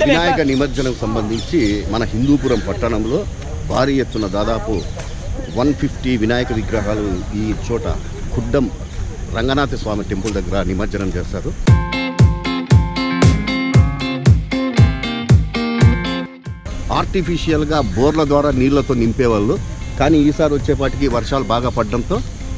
వినాయక నిమజ్జనం సంబంధించి మన హిందూపురం పట్టణంలో భారీ ఎత్తున దాదాపు వన్ ఫిఫ్టీ వినాయక విగ్రహాలు ఈ చోట కుడ్డం రంగనాథ స్వామి టెంపుల్ దగ్గర నిమజ్జనం చేస్తారు ఆర్టిఫిషియల్గా బోర్ల ద్వారా నీళ్లతో నింపేవాళ్ళు కానీ ఈసారి వచ్చేపాటికి వర్షాలు బాగా పడడంతో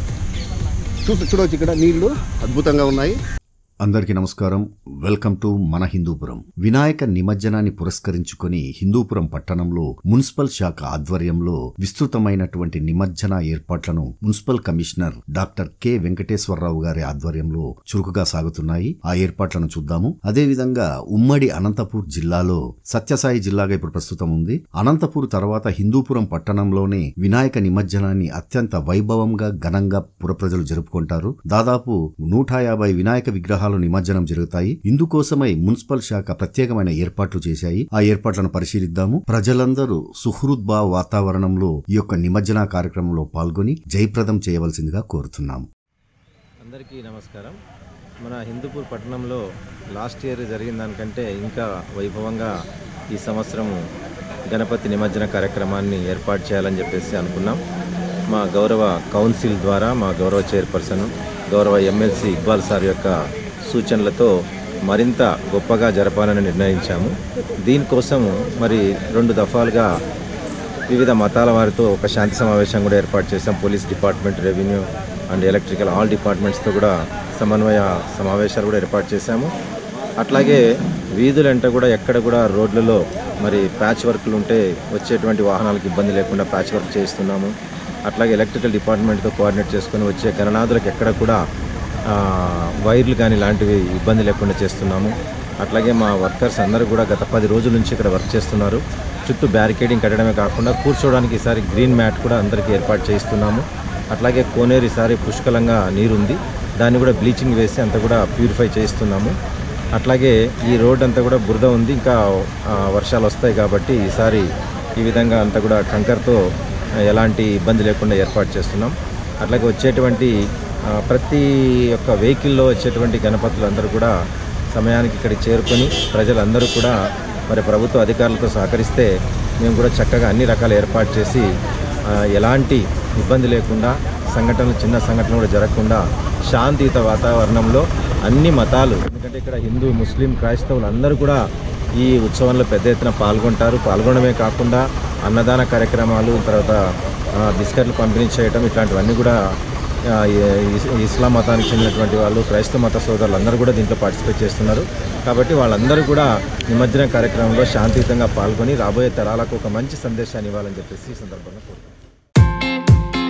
చూసి చూడవచ్చు ఇక్కడ నీళ్లు అద్భుతంగా ఉన్నాయి అందరికీ నమస్కారం వెల్కమ్ టు మన హిందూపురం వినాయక నిమజ్జనాన్ని పురస్కరించుకొని హిందూపురం పట్టణంలో మున్సిపల్ శాఖ ఆధ్వర్యంలో విస్తృతమైనటువంటి నిమజ్జన ఏర్పాట్లను municipal commissioner doctor K Venkateswararao గారి ఆధ్వర్యంలో చురుకుగా సాగుతున్నాయి ఆ ఏర్పాట్లను చూద్దాము అదేవిధంగా ఉమ్మడి అనంతపూర్ జిల్లాలో సత్యసాయి జిల్లాగా ఇప్పుడు ప్రస్తుతం ఉంది అనంతపూర్ తర్వాత హిందూపురం పట్టణంలోనే వినాయక నిమజ్జనాన్ని అత్యంత వైభవంగా ఘనంగా పురప్రజలు జరుపుకుంటారు దాదాపు నూట యాభై వినాయక విగ్రహాలు నిమజ్జనం జరుగుతాయి ఇందుకోసమై మున్సిపల్ శాఖ ప్రత్యేకమైన ఏర్పాట్లు చేశాయి ఆ ఏర్పాట్లను పరిశీలిద్దాము ప్రజలందరూ సుహృద్భావ వాతావరణంలో ఈ యొక్క నిమజ్జన కార్యక్రమంలో పాల్గొని జయప్రదం చేయవలసిందిగా కోరుతున్నాము అందరికీ నమస్కారం మన హిందూపూర్ పట్టణంలో లాస్ట్ ఇయర్ జరిగిన దానికంటే ఇంకా వైభవంగా ఈ సంవత్సరము గణపతి నిమజ్జన కార్యక్రమాన్ని ఏర్పాటు చేయాలని చెప్పేసి అనుకున్నాం మా గౌరవ కౌన్సిల్ ద్వారా మా గౌరవ చైర్పర్సన్ గౌరవ ఎమ్మెల్సీ ఇక్బాల్ సార్ యొక్క సూచనలతో మరింత గొప్పగా జరపాలని నిర్ణయించాము దీనికోసము మరి రెండు దఫాలుగా వివిధ మతాల వారితో ఒక శాంతి సమావేశం కూడా ఏర్పాటు చేశాం police department revenue and electrical all డిపార్ట్మెంట్స్తో కూడా సమన్వయ సమావేశాలు కూడా ఏర్పాటు చేశాము అట్లాగే వీధులంటే కూడా ఎక్కడ కూడా రోడ్లలో మరి ప్యాచ్ వర్క్లు ఉంటే వచ్చేటువంటి వాహనాలకు ఇబ్బంది లేకుండా ప్యాచ్ వర్క్ చేస్తున్నాము అట్లాగే ఎలక్ట్రికల్ డిపార్ట్మెంట్తో కోఆర్డినేట్ చేసుకొని వచ్చే గణనాథులకు ఎక్కడ కూడా ఆ, వైర్లు కానీ ఇలాంటివి ఇబ్బంది లేకుండా చేస్తున్నాము అట్లాగే మా వర్కర్స్ అందరూ కూడా గత పది రోజుల నుంచి ఇక్కడ వర్క్ చేస్తున్నారు చుట్టూ బ్యారికేడింగ్ కట్టడమే కాకుండా కూర్చోవడానికి ఈసారి గ్రీన్ మ్యాట్ కూడా అందరికీ ఏర్పాటు చేయిస్తున్నాము అట్లాగే కోనేరు ఈసారి పుష్కలంగా నీరుంది దాన్ని కూడా బ్లీచింగ్ వేసి అంతా కూడా ప్యూరిఫై చేయిస్తున్నాము అట్లాగే ఈ రోడ్ అంతా కూడా బురద ఉంది ఇంకా ఆ, వర్షాలు వస్తాయి కాబట్టి ఈసారి ఈ విధంగా అంతా కూడా కంకర్తో ఎలాంటి ఇబ్బంది లేకుండా ఏర్పాటు చేస్తున్నాం అట్లాగే వచ్చేటువంటి ఆ, ప్రతి ఒక్క వెహికల్లో వచ్చేటువంటి గణపతులు అందరూ కూడా సమయానికి ఇక్కడికి చేరుకొని ప్రజలందరూ కూడా మరి ప్రభుత్వ అధికారులతో సహకరిస్తే మేము కూడా చక్కగా అన్ని రకాల ఏర్పాటు చేసి ఆ, ఎలాంటి ఇబ్బంది లేకుండా సంఘటనలు చిన్న సంఘటనలు కూడా జరగకుండా శాంతియుత వాతావరణంలో అన్ని మతాలు ఎందుకంటే ఇక్కడ హిందూ ముస్లిం క్రైస్తవులు అందరూ కూడా ఈ ఉత్సవంలో పెద్ద ఎత్తున పాల్గొంటారు పాల్గొనడమే కాకుండా అన్నదాన కార్యక్రమాలు తర్వాత ఆ, బిస్కెట్లు పంపిణీ చేయటం ఇట్లాంటివన్నీ కూడా ఆ, ఈ- ఇస్లాం మతానికి చెందినటువంటి వాళ్ళు క్రైస్తవ మత సోదరులు అందరూ కూడా దీంట్లో పార్టిసిపేట్ చేస్తున్నారు కాబట్టి వాళ్ళందరూ కూడా నిమజ్జన కార్యక్రమంలో శాంతియుతంగా పాల్గొని రాబోయే తరాలకు ఒక మంచి సందేశాన్ని ఇవ్వాలని చెప్పేసి ఈ సందర్భంగా కోరుతున్నాను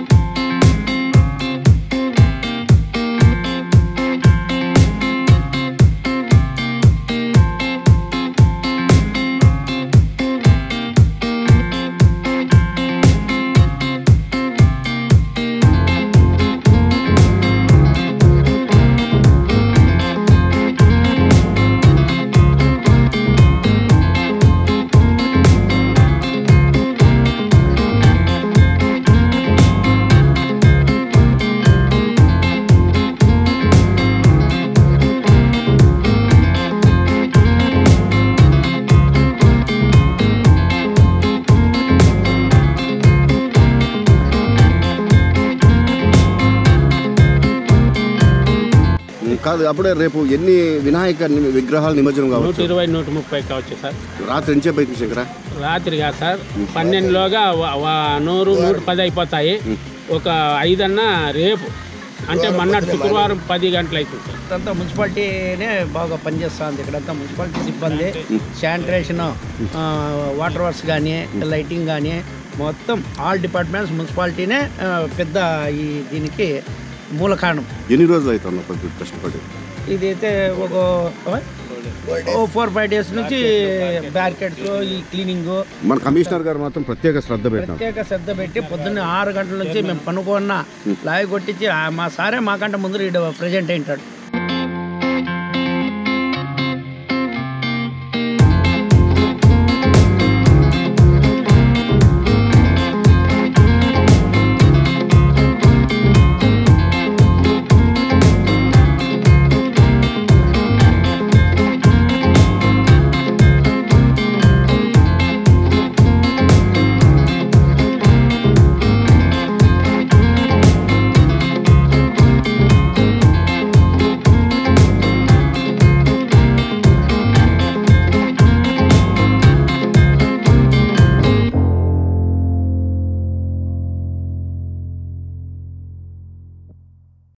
కాదు అప్పుడే రేపు ఎన్ని వినాయక ని- విగ్రహాలు నిమజ్జనం నూట కావచ్చు ఇరవై నూట ముప్పై కావచ్చు సార్ రాత్రి ఎంచేపు అవుతుంది శంకర రాత్రి కాదు సార్ పన్నెండులోగా వ- వ- నూరు నూట పది అయిపోతాయి ఒక ఐదన్నా రేపు అంటే మన్నాడు శుక్రవారం పది గంటలు అవుతుంది సార్ ఇక్కడంతా మున్సిపాలిటీనే బాగా పనిచేస్తుంది ఇక్కడంతా మున్సిపాలిటీ సిబ్బంది శానిటేషన్ వాటర్ వర్క్స్ కానీ లైటింగ్ కానీ మొత్తం ఆల్ డిపార్ట్మెంట్స్ మున్సిపాలిటీనే ఆ, పెద్ద ఈ దీనికి మూల కారణం ఎన్ని రోజులు అవుతుంది కొద్దిగా కష్టపడి ఇదైతే ఒక ఓ ఫోర్ ఫైవ్ డేస్ నుంచి బ్యారికేడ్స్ ఈ క్లీనింగ్ మన కమిషనర్ గారు మాత్రం ప్రత్యేక శ్రద్ధ పెట్టినాం ప్రత్యేక శ్రద్ధ పెట్టి పొద్దున్నే ఆరు గంటల నుంచి మేము పనుకున్న లాగి కొట్టించి ఆ మా సారే మాకంటే ముందు ఈడ ప్రజెంట్ అయింటాడు